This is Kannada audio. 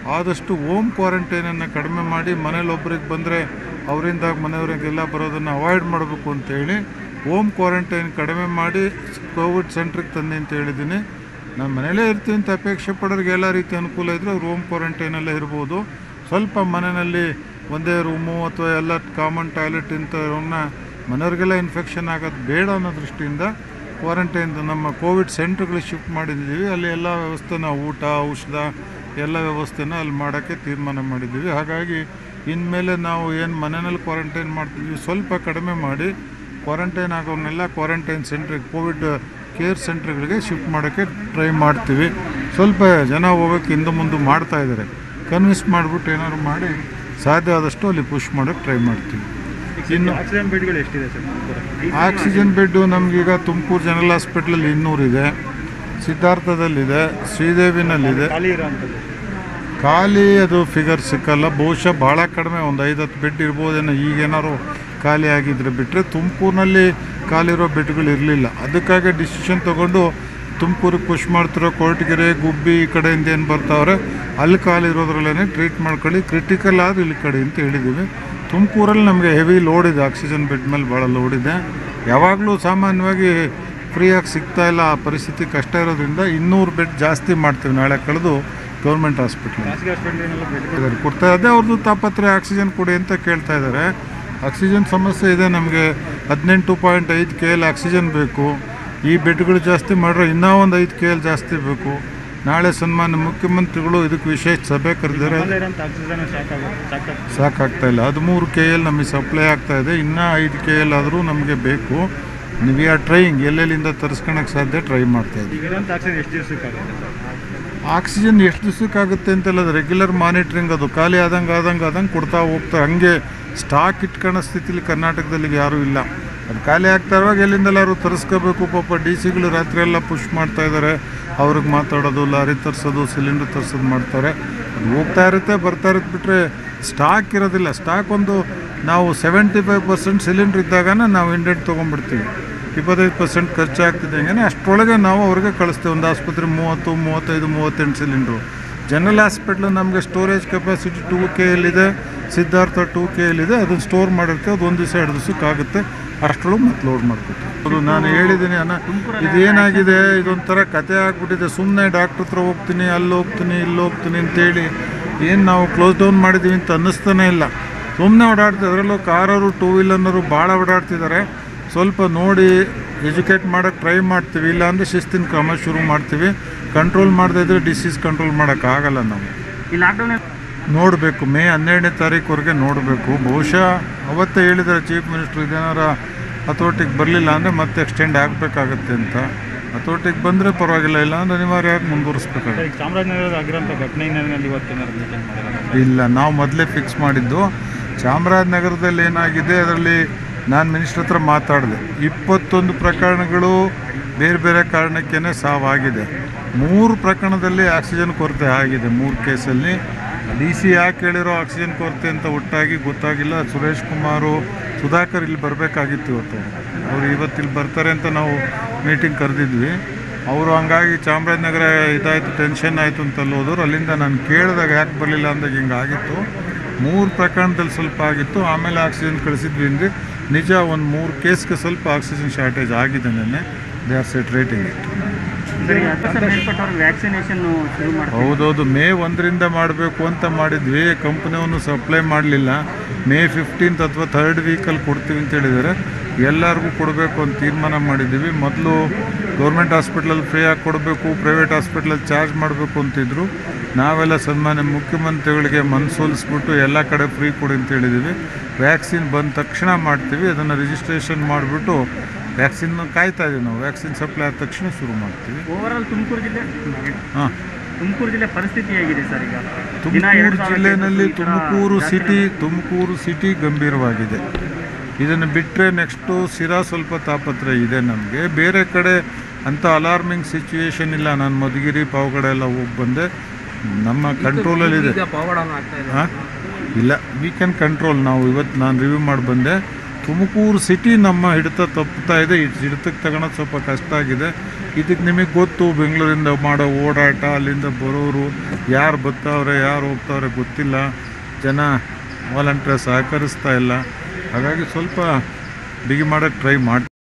ಆದಷ್ಟು ಹೋಮ್ ಕ್ವಾರಂಟೈನನ್ನು ಕಡಿಮೆ ಮಾಡಿ ಮನೇಲಿ ಒಬ್ರಿಗೆ ಬಂದರೆ ಅವರಿಂದ ಮನೆಯವರಿಗೆಲ್ಲ ಬರೋದನ್ನು ಅವಾಯ್ಡ್ ಮಾಡಬೇಕು ಅಂತೇಳಿ ಹೋಮ್ ಕ್ವಾರಂಟೈನ್ ಕಡಿಮೆ ಮಾಡಿ ಕೋವಿಡ್ ಸೆಂಟ್ರಿಗೆ ತಂದೆ ಅಂತ ಹೇಳಿದ್ದೀನಿ ನಾನು ಮನೇಲೇ ಇರ್ತೀನಿ ಅಂತ ಅಪೇಕ್ಷೆ ಪಡೋರಿಗೆ ಎಲ್ಲ ರೀತಿ ಅನುಕೂಲ ಇದ್ದರೆ ಅವ್ರು ಹೋಮ್ ಕ್ವಾರಂಟೈನಲ್ಲೇ ಇರ್ಬೋದು ಸ್ವಲ್ಪ ಮನೆಯಲ್ಲಿ ಒಂದೇ ರೂಮು ಅಥವಾ ಎಲ್ಲ ಕಾಮನ್ ಟಾಯ್ಲೆಟ್ ಇಂಥವನ್ನ ಮನೆಯವ್ರಿಗೆಲ್ಲ ಇನ್ಫೆಕ್ಷನ್ ಆಗೋದು ಬೇಡ ಅನ್ನೋ ದೃಷ್ಟಿಯಿಂದ ಕ್ವಾರಂಟೈನ್ ನಮ್ಮ ಕೋವಿಡ್ ಸೆಂಟ್ರ್ಗಳಿಗೆ ಶಿಫ್ಟ್ ಮಾಡಿದ್ದೀವಿ ಅಲ್ಲಿ ಎಲ್ಲ ವ್ಯವಸ್ಥೆನ ಊಟ ಔಷಧ ಎಲ್ಲ ವ್ಯವಸ್ಥೆನ ಅಲ್ಲಿ ಮಾಡೋಕ್ಕೆ ತೀರ್ಮಾನ ಮಾಡಿದ್ದೀವಿ ಹಾಗಾಗಿ ಇನ್ಮೇಲೆ ನಾವು ಏನು ಮನೆಯಲ್ಲಿ ಕ್ವಾರಂಟೈನ್ ಮಾಡ್ತಿದ್ವಿ ಸ್ವಲ್ಪ ಕಡಿಮೆ ಮಾಡಿ ಕ್ವಾರಂಟೈನ್ ಆಗೋರ್ನೆಲ್ಲ ಕ್ವಾರಂಟೈನ್ ಸೆಂಟ್ರಿಗೆ ಕೋವಿಡ್ ಕೇರ್ ಸೆಂಟ್ರ್ಗಳಿಗೆ ಶಿಫ್ಟ್ ಮಾಡೋಕ್ಕೆ ಟ್ರೈ ಮಾಡ್ತೀವಿ ಸ್ವಲ್ಪ ಜನ ಹೋಗೋಕ್ಕೆ ಹಿಂದೆ ಮುಂದೆ ಮಾಡ್ತಾ ಇದ್ದಾರೆ ಕನ್ವಿನ್ಸ್ ಮಾಡಿಬಿಟ್ಟು ಏನಾದ್ರು ಮಾಡಿ ಸಾಧ್ಯ ಆದಷ್ಟು ಅಲ್ಲಿ ಪುಷ್ ಮಾಡೋಕ್ಕೆ ಟ್ರೈ ಮಾಡ್ತೀವಿ ಇನ್ನು ಆಕ್ಸಿಜನ್ ಬೆಡ್ಗಳು ಎಷ್ಟಿದೆ ಸರ್ ಆಕ್ಸಿಜನ್ ಬೆಡ್ಡು ನಮಗೀಗ ತುಮಕೂರು ಜನರಲ್ ಹಾಸ್ಪಿಟ್ಲಲ್ಲಿ ಇನ್ನೂರಿದೆ ಸಿದ್ಧಾರ್ಥದಲ್ಲಿದೆ ಶ್ರೀದೇವಿನಲ್ಲಿದೆ ಖಾಲಿ ಇರೋವಂಥದ್ದು ಖಾಲಿ ಅದು ಫಿಗರ್ ಸಿಕ್ಕಲ್ಲ ಬಹುಶಃ ಭಾಳ ಕಡಿಮೆ ಒಂದು ಐದು ಹತ್ತು ಬೆಡ್ ಇರ್ಬೋದೇನೋ ಈಗೇನಾದ್ರು ಖಾಲಿ ಆಗಿದ್ರೆ ಬಿಟ್ಟರೆ ತುಮಕೂರಿನಲ್ಲಿ ಖಾಲಿರೋ ಬೆಡ್ಗಳು ಇರಲಿಲ್ಲ ಅದಕ್ಕಾಗಿ ಡಿಸಿಷನ್ ತೊಗೊಂಡು ತುಮಕೂರಿಗೆ ಪುಷ್ ಮಾಡ್ತಿರೋ ಕೊರಟಗೆರೆ ಗುಬ್ಬಿ ಈ ಕಡೆಯಿಂದ ಏನು ಬರ್ತಾವ್ರೆ ಅಲ್ಲಿ ಖಾಲಿ ಇರೋದ್ರಲ್ಲೇ ಟ್ರೀಟ್ ಮಾಡ್ಕೊಳ್ಳಿ ಕ್ರಿಟಿಕಲ್ ಆದ್ರೆ ಇಲ್ಲಿ ಕಡೆ ಅಂತ ಹೇಳಿದ್ದೀವಿ ತುಮಕೂರಲ್ಲಿ ನಮಗೆ ಹೆವಿ ಲೋಡ್ ಇದೆ ಆಕ್ಸಿಜನ್ ಬೆಡ್ ಮೇಲೆ ಭಾಳ ಲೋಡ್ ಇದೆ ಯಾವಾಗಲೂ ಸಾಮಾನ್ಯವಾಗಿ ಫ್ರೀಯಾಗಿ ಸಿಗ್ತಾ ಇಲ್ಲ ಆ ಪರಿಸ್ಥಿತಿ ಕಷ್ಟ ಇರೋದ್ರಿಂದ ಇನ್ನೂರು ಬೆಡ್ ಜಾಸ್ತಿ ಮಾಡ್ತೀವಿ ನಾಳೆ ಕಳೆದು ಗೌರ್ಮೆಂಟ್ ಹಾಸ್ಪಿಟ್ಲ್ ಖಾಸಗಿ ಹಾಸ್ಪಿಟಲ್ನೆಲ್ಲ ಬೆಡ್ಗಳು ಇದ್ದಾರೆ ಕೊಡ್ತಾ ಅದೇ ಅವ್ರದ್ದು ತಾಪತ್ರೆ ಆಕ್ಸಿಜನ್ ಕೊಡಿ ಅಂತ ಕೇಳ್ತಾ ಇದ್ದಾರೆ ಆಕ್ಸಿಜನ್ ಸಮಸ್ಯೆ ಇದೆ ನಮಗೆ ಹದಿನೆಂಟು ಪಾಯಿಂಟ್ ಐದು ಕೆ ಎಲ್ ಆಕ್ಸಿಜನ್ ಬೇಕು ಈ ಬೆಡ್ಗಳು ಜಾಸ್ತಿ ಮಾಡ್ರೆ ಇನ್ನೂ ಒಂದು ಐದು ಕೆ ಎಲ್ ಜಾಸ್ತಿ ಬೇಕು ನಾಳೆ ಸನ್ಮಾನ್ಯ ಮುಖ್ಯಮಂತ್ರಿಗಳು ಇದಕ್ಕೆ ವಿಶೇಷ ಸಭೆ ಕರೆದಿದ್ದಾರೆ ನಮ್ಮಲ್ಲೇ ಇರೋಂಥ ಆಕ್ಸಿಜನ್ ಸಾಕಾಗುತ್ತೆ ಸಾಕಾಗ್ತದೆ ಸಾಕಾಗ್ತಾ ಇಲ್ಲ ಹದಿಮೂರು ಕೆ ಎಲ್ ನಮಗೆ ಸಪ್ಲೈ ಆಗ್ತಾ ಇದೆ ಇನ್ನೂ ಐದು ಕೆ ಎಲ್ ಆದರೂ ನಮಗೆ ಬೇಕು ವಿ ಆರ್ ಟ್ರೈಯಿಂಗ್ ಎಲ್ಲೆಲ್ಲಿಂದ ತರಿಸ್ಕೊಳಕ್ಕೆ ಸಾಧ್ಯ ಟ್ರೈ ಮಾಡ್ತಾ ಇದ್ದೀವಿ ಈಗ ಇರೋಂಥ ಆಕ್ಸಿಜನ್ ಎಷ್ಟು ದಿವಸಕ್ಕಾಗುತ್ತೆ ಸರ್ ಆಕ್ಸಿಜನ್ ಎಷ್ಟು ದಿವಸಕ್ಕಾಗುತ್ತೆ ಅಂತೆಲ್ಲ ಅದು ರೆಗ್ಯುಲರ್ ಮಾನಿಟ್ರಿಂಗ್ ಅದು ಖಾಲಿ ಆದಂಗೆ ಆದಂಗೆ ಆದಂಗೆ ಕೊಡ್ತಾ ಹೋಗ್ತಾರೆ ಹಂಗೆ ಸ್ಟಾಕ್ ಇಟ್ಕೊಳ್ಳೋ ಸ್ಥಿತಿಲಿ ಕರ್ನಾಟಕದಲ್ಲಿ ಯಾರೂ ಇಲ್ಲ ಅದು ಖಾಲಿ ಆಗ್ತಾ ಇರುವಾಗ ಎಲ್ಲಿಂದೆಲ್ಲರೂ ತರಿಸ್ಕೋಬೇಕು ಪಾಪ ಡಿ ಸಿಗಳು ರಾತ್ರಿ ಎಲ್ಲ ಪುಷ್ ಮಾಡ್ತಾ ಇದ್ದಾರೆ ಅವ್ರಿಗೆ ಮಾತಾಡೋದು ಲಾರಿ ತರಿಸೋದು ಸಿಲಿಂಡರ್ ತರಿಸೋದು ಮಾಡ್ತಾರೆ ಅದು ಹೋಗ್ತಾ ಇರುತ್ತೆ ಬರ್ತಾ ಇರುತ್ತೆ ಬಿಟ್ಟರೆ ಸ್ಟಾಕ್ ಇರೋದಿಲ್ಲ ಸ್ಟಾಕ್ ಒಂದು ನಾವು ಸೆವೆಂಟಿ ಫೈವ್ ಪರ್ಸೆಂಟ್ ಸಿಲಿಂಡ್ರ್ ಇದ್ದಾಗನೇ ನಾವು ಇಂಡೆಂಟ್ ತೊಗೊಂಡ್ಬಿಡ್ತೀವಿ ಇಪ್ಪತ್ತೈದು ಪರ್ಸೆಂಟ್ ಖರ್ಚಾಗ್ತಿದ್ದಂಗೆ ಅಷ್ಟರೊಳಗೆ ನಾವು ಅವ್ರಿಗೆ ಕಳಿಸ್ತೇವೆ ಒಂದು ಆಸ್ಪತ್ರೆ ಮೂವತ್ತು ಮೂವತ್ತೈದು ಮೂವತ್ತೆಂಟು ಸಿಲಿಂಡ್ರು ಜನರಲ್ ಹಾಸ್ಪಿಟ್ಲು ನಮಗೆ ಸ್ಟೋರೇಜ್ ಕೆಪಾಸಿಟಿ ಟೂ ಕೆ ಎಲ್ಲಿದೆ ಸಿದ್ಧಾರ್ಥ ಟೂ ಕೆ ಎಲ್ಲಿದೆ ಅದನ್ನು ಸ್ಟೋರ್ ಮಾಡಿರ್ತೀವಿ ಅದು ಒಂದು ದಿವಸ ಎರಡು ದಿವಸಕ್ಕಾಗುತ್ತೆ ಅಷ್ಟರೊಳಗೆ ಮತ್ತೆ ಲೋಡ್ ಮಾಡ್ಕೊತೀವಿ ಅದು ನಾನು ಹೇಳಿದ್ದೀನಿ ಅನ್ನ ಇದೇನಾಗಿದೆ ಇದೊಂಥರ ಕತೆ ಆಗ್ಬಿಟ್ಟಿದೆ ಸುಮ್ಮನೆ ಡಾಕ್ಟ್ರ್ ಹತ್ರ ಹೋಗ್ತೀನಿ ಅಲ್ಲಿ ಹೋಗ್ತೀನಿ ಇಲ್ಲಿ ಹೋಗ್ತೀನಿ ಅಂತೇಳಿ ಏನು ನಾವು ಕ್ಲೋಸ್ ಡೌನ್ ಮಾಡಿದ್ದೀವಿ ಅಂತ ಅನ್ನಿಸ್ತಾನೆ ಇಲ್ಲ ಸುಮ್ಮನೆ ಓಡಾಡ್ತಿದ್ದಾರೆ ಅದರಲ್ಲೂ ಕಾರವರು ಟೂ ವೀಲರ್ನವರು ಭಾಳ ಓಡಾಡ್ತಿದ್ದಾರೆ ಸ್ವಲ್ಪ ನೋಡಿ ಎಜುಕೇಟ್ ಮಾಡೋಕ್ಕೆ ಟ್ರೈ ಮಾಡ್ತೀವಿ ಇಲ್ಲಾಂದರೆ ಶಿಸ್ತಿನ ಕ್ರಮ ಶುರು ಮಾಡ್ತೀವಿ ಕಂಟ್ರೋಲ್ ಮಾಡದೇ ಇದ್ರೆ ಡಿಸೀಸ್ ಕಂಟ್ರೋಲ್ ಮಾಡೋಕ್ಕಾಗಲ್ಲ ನಾವು ಈ ಲಾಕ್ಡೌನ್ ನೋಡಬೇಕು ಮೇ ಹನ್ನೆರಡನೇ ತಾರೀಕುವರೆಗೆ ನೋಡಬೇಕು ಬಹುಶಃ ಅವತ್ತೇ ಹೇಳಿದ್ದಾರೆ ಚೀಫ್ ಮಿನಿಸ್ಟ್ರು ಇದೇನಾರ ಹತೋಟಿಗೆ ಬರಲಿಲ್ಲ ಅಂದರೆ ಮತ್ತೆ ಎಕ್ಸ್ಟೆಂಡ್ ಆಗಬೇಕಾಗತ್ತೆ ಅಂತ ಹತೋಟಿಗೆ ಬಂದರೆ ಪರವಾಗಿಲ್ಲ ಇಲ್ಲ ಅಂದರೆ ಅನಿವಾರ್ಯವಾಗಿ ಮುಂದುವರಿಸ್ಬೇಕಾಗುತ್ತೆ ಈಗ ಚಾಮರಾಜನಗರದ ಆಗಿರೋಂಥ ಘಟನೆ ಹಿನ್ನೆಲೆಯಲ್ಲಿ ಇವತ್ತೇನಾದ್ರು ಮೀಟಿಂಗ್ ಮಾಡಿರೋದು ಇಲ್ಲ ನಾವು ಮೊದಲೇ ಫಿಕ್ಸ್ ಮಾಡಿದ್ದು ಚಾಮರಾಜನಗರದಲ್ಲಿ ಏನಾಗಿದೆ ಅದರಲ್ಲಿ ನಾನು ಮಿನಿಸ್ಟ್ರ್ ಹತ್ರ ಮಾತಾಡಿದೆ ಇಪ್ಪತ್ತೊಂದು ಪ್ರಕರಣಗಳು ಬೇರೆ ಬೇರೆ ಕಾರಣಕ್ಕೇ ಸಾವಾಗಿದೆ ಮೂರು ಪ್ರಕರಣದಲ್ಲಿ ಆಕ್ಸಿಜನ್ ಕೊರತೆ ಆಗಿದೆ ಮೂರು ಕೇಸಲ್ಲಿ ಡಿ ಸಿ ಯಾಕೆ ಹೇಳಿರೋ ಆಕ್ಸಿಜನ್ ಕೊರತೆ ಅಂತ ಒಟ್ಟಾಗಿ ಗೊತ್ತಾಗಿಲ್ಲ ಸುರೇಶ್ ಕುಮಾರು ಸುಧಾಕರ್ ಇಲ್ಲಿ ಬರಬೇಕಾಗಿತ್ತು ಇವತ್ತು ಅವರು ಇವತ್ತು ಇಲ್ಲಿ ಬರ್ತಾರೆ ಅಂತ ನಾವು ಮೀಟಿಂಗ್ ಕರೆದಿದ್ವಿ ಅವರು ಹಂಗಾಗಿ ಚಾಮರಾಜನಗರ ಇದಾಯಿತು ಟೆನ್ಷನ್ ಆಯಿತು ಅಂತ ಅಲ್ಲಿ ಹೋದವರು ಅಲ್ಲಿಂದ ನಾನು ಕೇಳಿದಾಗ ಯಾಕೆ ಬರಲಿಲ್ಲ ಅಂದಾಗ ಹಿಂಗೆ ಆಗಿತ್ತು ಮೂರು ಪ್ರಕರಣದಲ್ಲಿ ಸ್ವಲ್ಪ ಆಗಿತ್ತು ಆಮೇಲೆ ಆಕ್ಸಿಜನ್ ಕಳಿಸಿದ್ವಿ ಅಂದರೆ ನಿಜ ಒಂದು ಮೂರು ಕೇಸ್ಗೆ ಸ್ವಲ್ಪ ಆಕ್ಸಿಜನ್ ಶಾರ್ಟೇಜ್ ಆಗಿದೆ ನೆನ್ನೆ they are set rating it ಮೇಲ್ಪಟ್ಟವ್ರಿಗೆ ವ್ಯಾಕ್ಸಿನೇಷನ್ ಶುರು ಮಾಡ್ತಾರೆ ಹೌದೌದು ಮೇ ಒಂದರಿಂದ ಮಾಡಬೇಕು ಅಂತ ಮಾಡಿದ್ವಿ ಕಂಪ್ನಿಯವನು ಸಪ್ಲೈ ಮಾಡಲಿಲ್ಲ ಮೇ ಫಿಫ್ಟೀನ್ತ್ ಅಥವಾ ಥರ್ಡ್ ವೀಕಲ್ಲಿ ಕೊಡ್ತೀವಿ ಅಂತ ಹೇಳಿದ್ದಾರೆ ಎಲ್ಲರಿಗೂ ಕೊಡಬೇಕು ಅಂತ ತೀರ್ಮಾನ ಮಾಡಿದ್ದೀವಿ ಮೊದಲು ಗೌರ್ಮೆಂಟ್ ಹಾಸ್ಪಿಟ್ಲಲ್ಲಿ ಫ್ರೀಯಾಗಿ ಕೊಡಬೇಕು ಪ್ರೈವೇಟ್ ಹಾಸ್ಪಿಟ್ಲಲ್ಲಿ ಚಾರ್ಜ್ ಮಾಡಬೇಕು ಅಂತಿದ್ರು ನಾವೆಲ್ಲ ಸನ್ಮಾನ್ಯ ಮುಖ್ಯಮಂತ್ರಿಗಳಿಗೆ ಮನಸೋಲಿಸ್ಬಿಟ್ಟು ಎಲ್ಲ ಕಡೆ ಫ್ರೀ ಕೊಡಿ ಅಂತ ಹೇಳಿದ್ದೀವಿ ವ್ಯಾಕ್ಸಿನ್ ಬಂದ ತಕ್ಷಣ ಮಾಡ್ತೀವಿ ಅದನ್ನು ರಿಜಿಸ್ಟ್ರೇಷನ್ ಮಾಡಿಬಿಟ್ಟು ವ್ಯಾಕ್ಸಿನ್ ಕಾಯ್ತಾ ಇದೀವಿ ನಾವು ವ್ಯಾಕ್ಸಿನ್ ಸಪ್ಲೈ ಆದ ತಕ್ಷಣ ಶುರು ಮಾಡ್ತೀವಿ ಓವರಾಲ್ ತುಮಕೂರು ಜಿಲ್ಲೆ ಹಾಂ ತುಮಕೂರು ಜಿಲ್ಲೆ ಪರಿಸ್ಥಿತಿ ಹೇಗಿದೆ ಸರ್ ಈಗ ತುಮಕೂರು ಜಿಲ್ಲೆಯಲ್ಲಿ ತುಮಕೂರು ಸಿಟಿ ತುಮಕೂರು ಸಿಟಿ ಗಂಭೀರವಾಗಿದೆ ಇದನ್ನು ಬಿಟ್ಟರೆ ನೆಕ್ಸ್ಟು ಸಿರಾ ಸ್ವಲ್ಪ ತಾಪತ್ರೆ ಇದೆ ನಮಗೆ ಬೇರೆ ಕಡೆ ಅಂಥ ಅಲಾರ್ಮಿಂಗ್ ಸಿಚುವೇಶನ್ ಇಲ್ಲ ನಾನು ಮಧುಗಿರಿ ಪಾವಗಡ ಎಲ್ಲ ಹೋಗಿ ಬಂದೆ ನಮ್ಮ ಕಂಟ್ರೋಲಲ್ಲಿದೆ ಹಾಂ ಇಲ್ಲ ವಿ ಕ್ಯಾನ್ ಕಂಟ್ರೋಲ್ ನಾವು ಇವತ್ತು ನಾನು ರಿವ್ಯೂ ಮಾಡಿ ಬಂದೆ ತುಮಕೂರು ಸಿಟಿ ನಮ್ಮ ಹಿಡಿತ ತಪ್ಪುತ್ತಾ ಇದೆ ಈ ಹಿಡಿತಕ್ಕೆ ತಗೊಳೋದು ಸ್ವಲ್ಪ ಕಷ್ಟ ಆಗಿದೆ ಇದಕ್ಕೆ ನಿಮಗೆ ಗೊತ್ತು ಬೆಂಗಳೂರಿಂದ ಮಾಡೋ ಓಡಾಟ ಅಲ್ಲಿಂದ ಬರೋರು ಯಾರು ಬರ್ತಾವ್ರೆ ಯಾರು ಹೋಗ್ತಾವ್ರೆ ಗೊತ್ತಿಲ್ಲ ಜನ ವಾಲಂಟಿಯರ್ ಸಹಕರಿಸ್ತಾ ಇಲ್ಲ ಹಾಗಾಗಿ ಸ್ವಲ್ಪ ಬಿಗಿ ಮಾಡೋಕ್ಕೆ ಟ್ರೈ ಮಾಡಿ